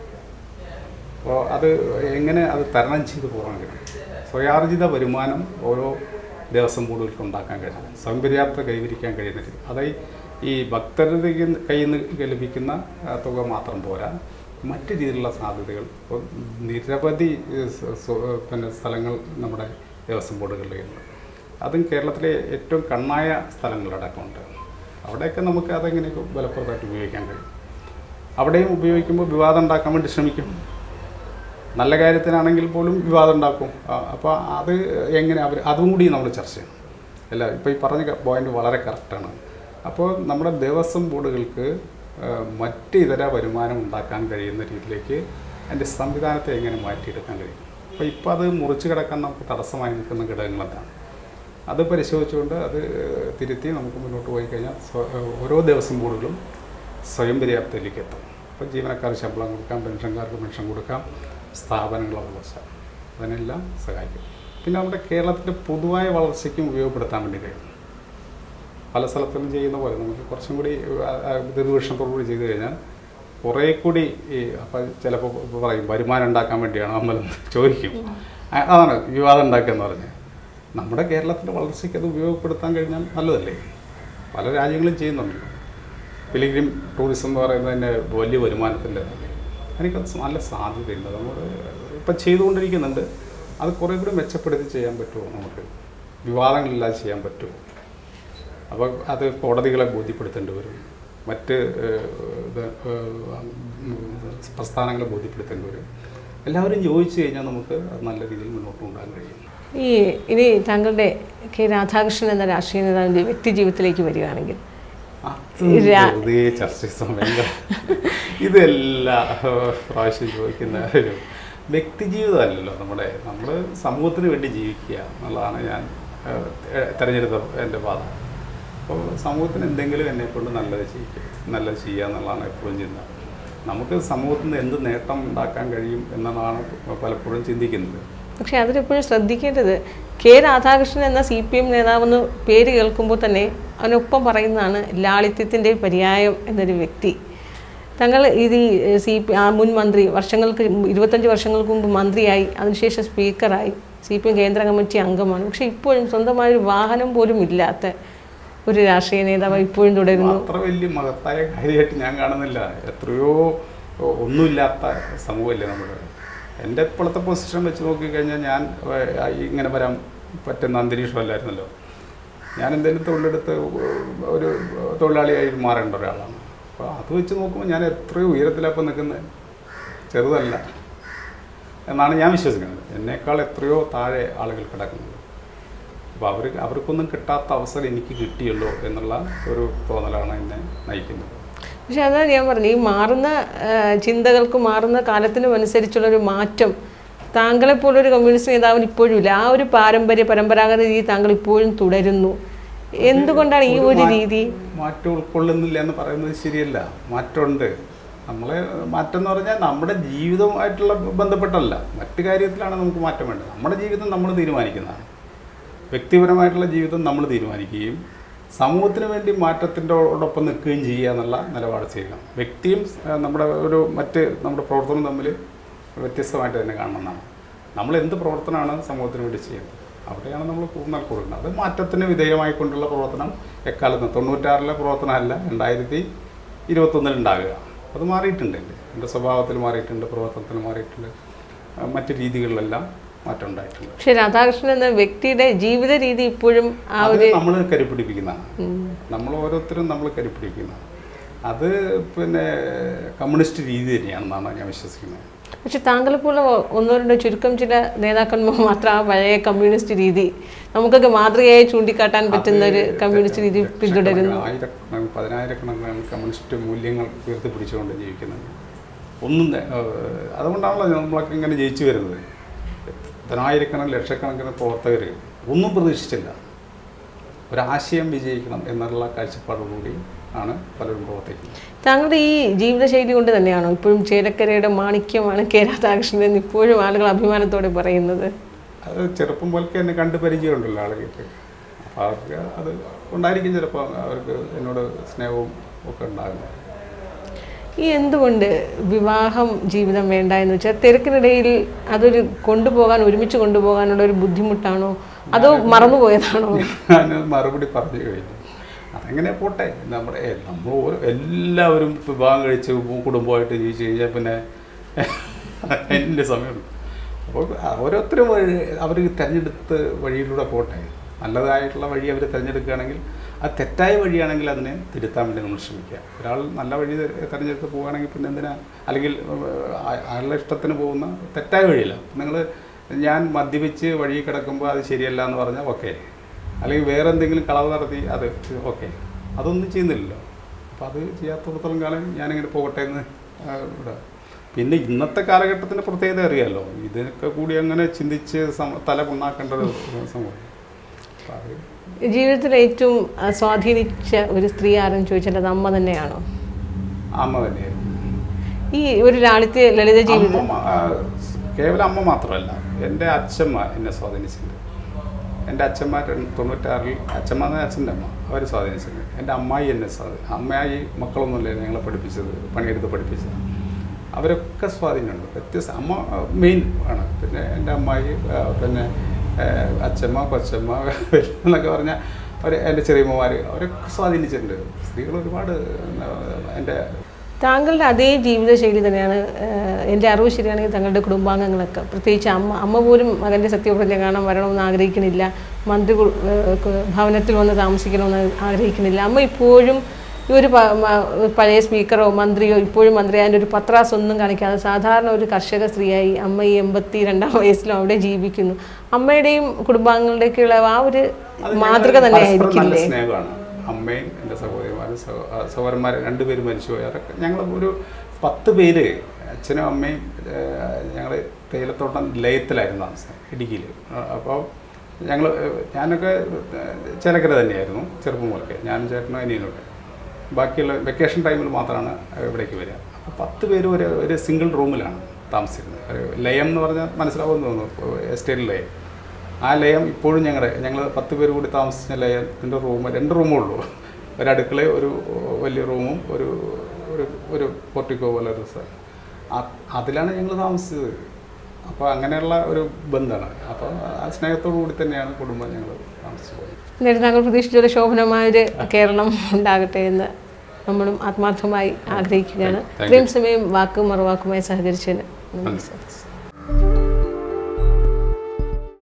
അപ്പോൾ അത് എങ്ങനെ അത് തരണം ചെയ്ത് പോകാൻ കഴിയും സ്വയാർജിത വരുമാനം ഓരോ ദേവസ്വം ബോർഡുകൾക്ക് ഉണ്ടാക്കാൻ കഴിയും സ്വയം പര്യാപ്തത കൈവരിക്കാൻ കഴിയുന്ന രീതി അതായി ഈ ഭക്തരുടെ കയ്യിൽ നിന്ന് ലഭിക്കുന്ന ആ, തുക മാത്രം പോരാ മറ്റ് രീതിയിലുള്ള സാധ്യതകൾ ഇപ്പോൾ നിരവധി ഏഹ്, സ- സ- പിന്നെ സ്ഥലങ്ങൾ നമ്മുടെ ദേവസ്വം ബോർഡുകളിലുണ്ട് അതും കേരളത്തിലെ ഏറ്റവും കണ്ണായ സ്ഥലങ്ങളടക്കമുണ്ട് അവിടെയൊക്കെ നമുക്ക് അതെങ്ങനെ ബലപ്രദമായിട്ട് ഉപയോഗിക്കാൻ കഴിയും അവിടെയും ഉപയോഗിക്കുമ്പോൾ വിവാദം ഉണ്ടാക്കാൻ വേണ്ടി ശ്രമിക്കും നല്ല കാര്യത്തിനാണെങ്കിൽ പോലും വിവാദം ഉണ്ടാക്കും അപ്പോൾ അത് എങ്ങനെ അവർ അതും കൂടി നമ്മൾ ചർച്ച ചെയ്യണം അല്ല ഇപ്പോൾ ഈ പറഞ്ഞ പോയിന്റ് വളരെ കറക്റ്റാണ് അപ്പോൾ നമ്മുടെ ദേവസ്വം ബോർഡുകൾക്ക് ആ, മറ്റ് ഇതര വരുമാനം ഉണ്ടാക്കാൻ കഴിയുന്ന രീതിയിലേക്ക് അതിൻ്റെ സംവിധാനത്തെ എങ്ങനെ മാറ്റിയെടുക്കാൻ കഴിയും അപ്പോൾ ഇപ്പോൾ അത് മുറിച്ച് കിടക്കാൻ നമുക്ക് തടസ്സമായി നിൽക്കുന്ന ഘടകങ്ങൾ എന്താണ് അത് പരിശോധിച്ചുകൊണ്ട് അത് തിരുത്തി നമുക്ക് മുന്നോട്ട് പോയി കഴിഞ്ഞാൽ സ്വ- ഓരോ ദേവസ്വം ബോർഡുകളും സ്വയം പര്യാപ്തയിലേക്ക് എത്തും അപ്പോൾ ജീവനക്കാർക്ക് ശമ്പളം കൊടുക്കാം പെൻഷൻകാർക്ക് പെൻഷൻ കൊടുക്കാം സ്ഥാപനങ്ങളെ വളർച്ച അതിനെല്ലാം സഹായിക്കും പിന്നെ നമ്മുടെ കേരളത്തിൻ്റെ പൊതുവായ വളർച്ചയ്ക്കും ഉപയോഗപ്പെടുത്താൻ വേണ്ടി കഴിയും പല സ്ഥലത്തും ചെയ്യുന്ന പോലെ നമുക്ക് കുറച്ചും കൂടി ആ, ആ, ദീർഘവീക്ഷണത്തോടുകൂടി ചെയ്തു കഴിഞ്ഞാൽ കുറേ കൂടി ഈ അപ്പം ചിലപ്പോൾ പറയും വരുമാനം ഉണ്ടാക്കാൻ വേണ്ടിയാണോ നമ്മളെന്ന് ചോദിക്കും ആ, അതാണ് വിവാദം ഉണ്ടാക്കുക എന്ന് പറഞ്ഞ് നമ്മുടെ കേരളത്തിൻ്റെ വളർച്ചയ്ക്ക് അത് ഉപയോഗപ്പെടുത്താൻ കഴിഞ്ഞാൽ നല്ലതല്ലേ പല രാജ്യങ്ങളും ചെയ്യുന്നുണ്ട് പിലിഗ്രിം ടൂറിസം എന്ന് പറയുന്നത് തന്നെ വലിയ വരുമാനത്തിൻ്റെ എനിക്കത് നല്ല സാധ്യതയുണ്ട് നമ്മൾ ഇപ്പം ചെയ്തുകൊണ്ടിരിക്കുന്നുണ്ട് അത് കുറേ കൂടി മെച്ചപ്പെടുത്തി ചെയ്യാൻ പറ്റുമോ നമുക്ക് വിവാദങ്ങളില്ലാതെ ചെയ്യാൻ പറ്റുമോ അപ്പോൾ അത് കോടതികളെ ബോധ്യപ്പെടുത്തേണ്ടി വരും മറ്റ് ഏഹ്, ഇത് ഏഹ്, ഉം, പ്രസ്ഥാനങ്ങളെ ബോധ്യപ്പെടുത്തേണ്ടി വരും എല്ലാവരും യോജിച്ച് കഴിഞ്ഞാൽ നമുക്ക് അത് നല്ല രീതിയിൽ മുന്നോട്ട് കൊണ്ടുപോകാൻ കഴിയും ഈ ഇനി താങ്കളുടെ കെ രാധാകൃഷ്ണൻ എന്ന രാഷ്ട്രീയ നേതാവിൻ്റെ വ്യക്തി ജീവിതത്തിലേക്ക് വരികയാണെങ്കിൽ അത് രാ- വെറുതെ ചർച്ച ചെയ്ത സമയം ഇതെല്ലാ ഏഹ്, പ്രാവശ്യം ചോദിക്കുന്ന ഒരു വ്യക്തിജീവിതമല്ലല്ലോ നമ്മുടെ നമ്മൾ സമൂഹത്തിന് വേണ്ടി ജീവിക്കുക എന്നുള്ളതാണ് ഞാൻ ഏഹ്, തെ- തിരഞ്ഞെടുത്ത എൻ്റെ പാത അപ്പോൾ സമൂഹത്തിന് എന്തെങ്കിലും എന്നെ കൊണ്ട് നല്ലത് ചെയ്യിക്കുക നല്ലത് ചെയ്യുക എന്നുള്ളതാണ് എപ്പോഴും ചിന്ത നമുക്ക് സമൂഹത്തിൽ നിന്ന് എന്ത് നേട്ടം ഉണ്ടാക്കാൻ കഴിയും എന്നതാണ് പലപ്പോഴും ചിന്തിക്കുന്നത് പക്ഷേ അതിലെപ്പോഴും ശ്രദ്ധിക്കേണ്ടത് കെ രാധാകൃഷ്ണൻ എന്ന സി പി എം നേതാവെന്ന് പേര് കേൾക്കുമ്പോൾ തന്നെ അതിനൊപ്പം പറയുന്നതാണ് ലാളിത്യത്തിൻ്റെ പര്യായം എന്നൊരു വ്യക്തി തങ്ങൾ ഇത് ഈ സി പി ആ മുൻ മന്ത്രി വർഷങ്ങൾക്ക് മുമ്പ് ഇരുപത്തഞ്ച് വർഷങ്ങൾക്ക് മുമ്പ് മന്ത്രിയായി അതിനുശേഷം സ്പീക്കറായി സി പി എം കേന്ദ്ര കമ്മിറ്റി അംഗമാണ് പക്ഷേ ഇപ്പോഴും സ്വന്തമായൊരു വാഹനം പോലും ഇല്ലാത്ത ഒരു രാഷ്ട്രീയ നേതാവ് ഇപ്പോഴും തുടരുന്നു അത്ര വലിയ മഹത്തായ കാര്യമായിട്ട് ഞാൻ കാണുന്നില്ല എത്രയോ ഒന്നുമില്ലാത്ത സമൂഹമല്ലേ നമ്മുടെ എൻ്റെ ഇപ്പോഴത്തെ പൊസിഷൻ വെച്ച് നോക്കിക്കഴിഞ്ഞാൽ ഞാൻ ഏഹ്, ഇങ്ങനെ വരാൻ പറ്റുന്ന അന്തരീക്ഷമല്ലായിരുന്നല്ലോ ഞാൻ എന്തെങ്കിലും തൊഴിലെടുത്ത് ഒരു തൊഴിലാളിയായി മാറേണ്ട ഒരാളാണ് അപ്പോൾ അത് വെച്ച് നോക്കുമ്പോൾ ഞാൻ എത്രയോ ഉയരത്തിലപ്പം നിൽക്കുന്നത് ചെറുതല്ല എന്നാണ് ഞാൻ വിശ്വസിക്കുന്നത് എന്നേക്കാൾ എത്രയോ താഴെ ആളുകൾ കിടക്കുന്നത് അപ്പോൾ അവർ അവർക്കൊന്നും കിട്ടാത്ത അവസരം എനിക്ക് കിട്ടിയല്ലോ എന്നുള്ള ഒരു തോന്നലാണ് എന്നെ നയിക്കുന്നത് പക്ഷെ അതാണ് ഞാൻ പറഞ്ഞു ഈ മാറുന്ന ആ, ചിന്തകൾക്ക് മാറുന്ന കാലത്തിനും അനുസരിച്ചുള്ളൊരു മാറ്റം താങ്കളെ പോലൊരു കമ്മ്യൂണിസ്റ്റ് നേതാവിന് ഇപ്പോഴും ഇല്ല ആ ഒരു പാരമ്പര്യ പരമ്പരാഗത രീതി താങ്കൾ ഇപ്പോഴും തുടരുന്നു എന്തുകൊണ്ടാണ് ഈ ഒരു മാ- രീതി മാറ്റം ഉൾക്കൊള്ളുന്നില്ല എന്ന് പറയുന്നത് ശരിയല്ല മാറ്റമുണ്ട് നമ്മളെ മാറ്റം എന്ന് പറഞ്ഞാൽ നമ്മുടെ ജീവിതവുമായിട്ടുള്ള ബന്ധപ്പെട്ടല്ല മറ്റു കാര്യത്തിലാണ് നമുക്ക് മാറ്റം വേണ്ടത് നമ്മുടെ ജീവിതം നമ്മൾ തീരുമാനിക്കുന്നതാണ് വ്യക്തിപരമായിട്ടുള്ള ജീവിതം നമ്മൾ തീരുമാനിക്കുകയും സമൂഹത്തിന് വേണ്ടി മാറ്റത്തിൻ്റെയോടൊപ്പം നിൽക്കുകയും ചെയ്യുക എന്നുള്ള നിലപാട് ചെയ്യണം വ്യക്തിയും ഏഹ്, നമ്മുടെ ഒരു മറ്റ് നമ്മുടെ പ്രവർത്തനം തമ്മിൽ വ്യത്യസ്തമായിട്ട് തന്നെ കാണണമെന്നാണ് നമ്മൾ എന്ത് പ്രവർത്തനമാണ് സമൂഹത്തിന് വേണ്ടി ചെയ്യുന്നത് അവിടെയാണ് നമ്മൾ ഊന്നൽ കൊടുക്കുന്നത് അത് മാറ്റത്തിന് വിധേയമായിക്കൊണ്ടുള്ള പ്രവർത്തനം എക്കാലത്തും തൊണ്ണൂറ്റാറിലെ പ്രവർത്തനമല്ല രണ്ടായിരത്തി ഇരുപത്തൊന്നിൽ ഉണ്ടാകുക അത് മാറിയിട്ടുണ്ട് എൻ്റെ എൻ്റെ സ്വഭാവത്തിൽ മാറിയിട്ടുണ്ട് പ്രവർത്തനത്തിൽ മാറിയിട്ടുണ്ട് ആ, മറ്റ് രീതികളിലെല്ലാം മാറ്റം ഉണ്ടായിട്ടുണ്ട് പക്ഷെ രാധാകൃഷ്ണൻ എന്ന വ്യക്തിയുടെ ജീവിത രീതി ഇപ്പോഴും ആ അത് ഒരു നമ്മൾ കരുപിടിപ്പിക്കുന്നതാണ് നമ്മൾ ഓരോരുത്തരും നമ്മൾ കരുപിടിപ്പിക്കുന്നതാണ് അത് പിന്നെ കമ്മ്യൂണിസ്റ്റ് രീതി തന്നെയാണെന്നാണ് ഞാൻ വിശ്വസിക്കുന്നത് പക്ഷെ താങ്കളെ പോലെ ഒന്നോ രണ്ടോ ചുരുക്കം ചില നേതാക്കന്മാർ മാത്രം ആ പഴയ കമ്മ്യൂണിസ്റ്റ് രീതി നമുക്കൊക്കെ മാതൃകയായി ചൂണ്ടിക്കാട്ടാൻ പറ്റുന്ന ഒരു കമ്മ്യൂണിസ്റ്റ് രീതി പിന്തുടരുന്നു ആയിരക്കണക്കിന് പതിനായിരക്കണക്കിന് കമ്മ്യൂണിസ്റ്റ് മൂല്യങ്ങൾ ഉയർത്തിപ്പിടിച്ചുകൊണ്ട് ജീവിക്കുന്നുണ്ട് ഒന്നും ത- ഏഹ് അതുകൊണ്ടാണല്ലോ നമ്മളൊക്കെ ഇങ്ങനെ ജയിച്ചു വരുന്നത് പതിനായിരക്കണക്കിന് ലക്ഷക്കണക്കിന് പ്രവർത്തകർ ഒന്നും പ്രതീക്ഷിച്ചില്ല ഒരാശയം വിജയിക്കണം എന്നുള്ള കാഴ്ചപ്പാടോടുകൂടി ആണ് പലരും പ്രവർത്തിക്കുന്നത് താങ്കളുടെ ഈ ജീവിതശൈലി കൊണ്ട് തന്നെയാണോ ഇപ്പോഴും ചേലക്കരയുടെ മാണിക്യമാണ് കെ രാധാകൃഷ്ണൻ എന്ന് ഇപ്പോഴും ആളുകൾ അഭിമാനത്തോടെ പറയുന്നത് അത് ചെറുപ്പം പോലൊക്കെ എന്നെ കണ്ട് പരിചയമുണ്ടല്ലോ ആളുകൾക്ക് അപ്പോൾ അവർക്ക് അത് ഉണ്ടായിരിക്കും ചിലപ്പോൾ അവർക്ക് എന്നോട് സ്നേഹവും ഒക്കെ ഉണ്ടാകുന്നത് ഈ എന്തുകൊണ്ട് വിവാഹം ജീവിതം വേണ്ട എന്ന് വെച്ചാൽ തിരക്കിനിടയിൽ അതൊരു കൊണ്ടുപോകാൻ ഒരുമിച്ച് കൊണ്ടുപോകാനുള്ള ഒരു ബുദ്ധിമുട്ടാണോ അതോ മറന്നുപോയതാണോ ഞാൻ മറുപടി പറഞ്ഞു കഴിഞ്ഞു അതെങ്ങനെ പോട്ടെ നമ്മുടെ ഏ, നമ്മൾ ഓരോ എല്ലാവരും വിവാഹം കഴിച്ച് കുടുംബമായിട്ട് ജീവിച്ച് കഴിഞ്ഞാൽ പിന്നെ എൻ്റെ സമയമുണ്ട് അപ്പോൾ ഓരോരുത്തരും വഴി അവർ തിരഞ്ഞെടുത്ത് വഴിയിലൂടെ പോട്ടെ നല്ലതായിട്ടുള്ള വഴി അവർ തിരഞ്ഞെടുക്കുകയാണെങ്കിൽ അത് തെറ്റായ വഴിയാണെങ്കിൽ അതിനെ തിരുത്താൻ വേണ്ടി നമ്മൾ ശ്രമിക്കുക ഒരാൾ നല്ല വഴി തെ- തിരഞ്ഞെടുത്ത് പോവുകയാണെങ്കിൽ പിന്നെ എന്തിനാ അല്ലെങ്കിൽ ആ- അയാളുടെ ഇഷ്ടത്തിന് പോകുന്ന തെറ്റായ വഴിയില്ല നിങ്ങൾ ഞാൻ മദ്യപിച്ച് വഴി കിടക്കുമ്പോൾ അത് ശരിയല്ല എന്ന് പറഞ്ഞാൽ ഓക്കെ അല്ലെങ്കിൽ വേറെ എന്തെങ്കിലും കളവ് നടത്തി അത് ഓക്കെ അതൊന്നും ചെയ്യുന്നില്ലല്ലോ അപ്പോൾ അത് ചെയ്യാത്തടത്തോളം കാലം ഞാനിങ്ങനെ പോകട്ടെ എന്ന് ആ, വിടാം പിന്നെ ഇന്നത്തെ കാലഘട്ടത്തിൻ്റെ പ്രത്യേകത അറിയാമല്ലോ ഇതിനൊക്കെ കൂടി അങ്ങനെ ചിന്തിച്ച് സമ- തല പുണ്ണാക്കേണ്ട ഒരു സംഭവം അപ്പോൾ അത് ജീവിതത്തിൽ ഏറ്റവും ആ, സ്വാധീനിച്ച ഒരു സ്ത്രീ ആരെന്ന് ചോദിച്ചാൽ അത് അമ്മ തന്നെയാണോ അമ്മ തന്നെയായിരുന്നു ഈ ഒരു ലാളിത്യ ലളിത ജീവിതം അമ്മ ആ, കേവലം അമ്മ മാത്രമല്ല എൻ്റെ അച്ഛമ്മ എന്നെ സ്വാധീനിച്ചിട്ടുണ്ട് എൻ്റെ അച്ഛമ്മ ര- തൊണ്ണൂറ്റാറിൽ അച്ഛമ്മ എന്ന അച്ഛൻ്റെ അമ്മ അവർ സ്വാധീനിച്ചിട്ടുണ്ട് എൻ്റെ അമ്മായി എന്നെ സ്വാധീനം അമ്മയായി മക്കളൊന്നുമില്ല ഞങ്ങളെ പഠിപ്പിച്ചത് പണിയെടുത്ത് പഠിപ്പിച്ചത് അവരൊക്കെ സ്വാധീനമുണ്ട് വ്യത്യസ്ത അമ്മ മെയിൻ ആണ് പിന്നെ എൻ്റെ അമ്മായി ആ, പിന്നെ ആ, അച്ഛമ്മ കൊച്ചമ്മ എന്നൊക്കെ പറഞ്ഞാൽ അവർ എൻ്റെ ചെറിയമ്മമാർ അവരൊക്കെ സ്വാധീനിച്ചിട്ടുണ്ട് സ്ത്രീകൾ ഒരുപാട് ആ, എൻ്റെ താങ്കളുടെ അതേ ജീവിതശൈലി തന്നെയാണ് ഏഹ്, എൻ്റെ അറിവ് ശരിയാണെങ്കിൽ താങ്കളുടെ കുടുംബാംഗങ്ങളൊക്കെ പ്രത്യേകിച്ച് അമ്മ അമ്മ പോലും മകൻ്റെ സത്യപ്രതിജ്ഞ കാണാൻ വരണമെന്ന് ആഗ്രഹിക്കുന്നില്ല മന്ത്രി കു- ഏഹ്, ക- ഭവനത്തിൽ വന്ന് താമസിക്കണമെന്ന് ആഗ്രഹിക്കുന്നില്ല അമ്മ ഇപ്പോഴും ഈ ഒരു പ- മ- പഴയ സ്പീക്കറോ മന്ത്രിയോ ഇപ്പോഴും മന്ത്രി അതിൻ്റെ ഒരു പത്രാസ് ഒന്നും കാണിക്കാതെ സാധാരണ ഒരു കർഷക സ്ത്രീയായി അമ്മ ഈ എൺപത്തി രണ്ടാം വയസ്സിലും അവിടെ ജീവിക്കുന്നു അമ്മയുടെയും കുടുംബാംഗങ്ങളുടെയൊക്കെയുള്ള ആ ഒരു അത് മാതൃക ഞങ്ങൾ തന്നെ പരസ്പരം നല്ല ആയിരിക്കില്ലേ സ്നേഹമാണ് അമ്മയും എൻ്റെ സഹോദരിമാരും സഹോ- ആ, സഹോദരന്മാരും രണ്ടുപേരും മരിച്ചുപോയി അവരൊക്കെ ഞങ്ങൾ ഒരു പത്ത് പേര് അച്ഛനും അമ്മയും ഞങ്ങൾ തേയിലത്തോട്ടം ലയത്തിലായിരുന്നു താമസം ഇടുക്കിയിൽ അപ്പോൾ ഞങ്ങൾ ഞാനൊക്കെ ചിലക്കര തന്നെയായിരുന്നു ചെറുപ്പം മുതലൊക്കെ ഞാനും ചേട്ടനും അനിയനൊക്കെ ബാക്കിയുള്ള വെക്കേഷൻ ടൈമിൽ മാത്രമാണ് ഇവിടേക്ക് വരിക അപ്പോൾ പത്ത് പേര് ഒരു ഒരു സിംഗിൾ റൂമിലാണ് താമസിച്ചിരുന്നത് ഒരു ലയം എന്ന് പറഞ്ഞാൽ മനസ്സിലാവുമെന്ന് തോന്നുന്നു എസ്റ്റേറ്റ് ലയം ആ ലയം ഇപ്പോഴും ഞങ്ങളുടെ ഞങ്ങൾ പത്ത് പേര് കൂടി താമസിച്ച ലയത്തിൻ്റെ റൂം രണ്ട് റൂമേ ഉള്ളൂ ഒരു അടുക്കളയും ഒരു വലിയ റൂമും ഒരു ഒരു ഒരു പൊർട്ടിക്കോ പോലെ ഒരു സ്ഥലം ആ- അതിലാണ് ഞങ്ങൾ താമസിച്ചത് അപ്പോൾ അങ്ങനെയുള്ള ഒരു ബന്ധമാണ് അപ്പോൾ ആ സ്നേഹത്തോടു കൂടി തന്നെയാണ് കുടുംബം ഞങ്ങൾ താമസിച്ചു പോയത് എന്നിട്ട് താങ്കൾ പ്രതീക്ഷിച്ചൊരു ശോഭനമായൊരു കേരളം ഉണ്ടാകട്ടെ എന്ന് നമ്മളും ആത്മാർത്ഥമായി ആഗ്രഹിക്കുകയാണ് Thank you. ഇത്രയും സമയം വാക്കും മറുവാക്കുമായി സഹകരിച്ചതിന് നന്ദി നന്ദി. സർ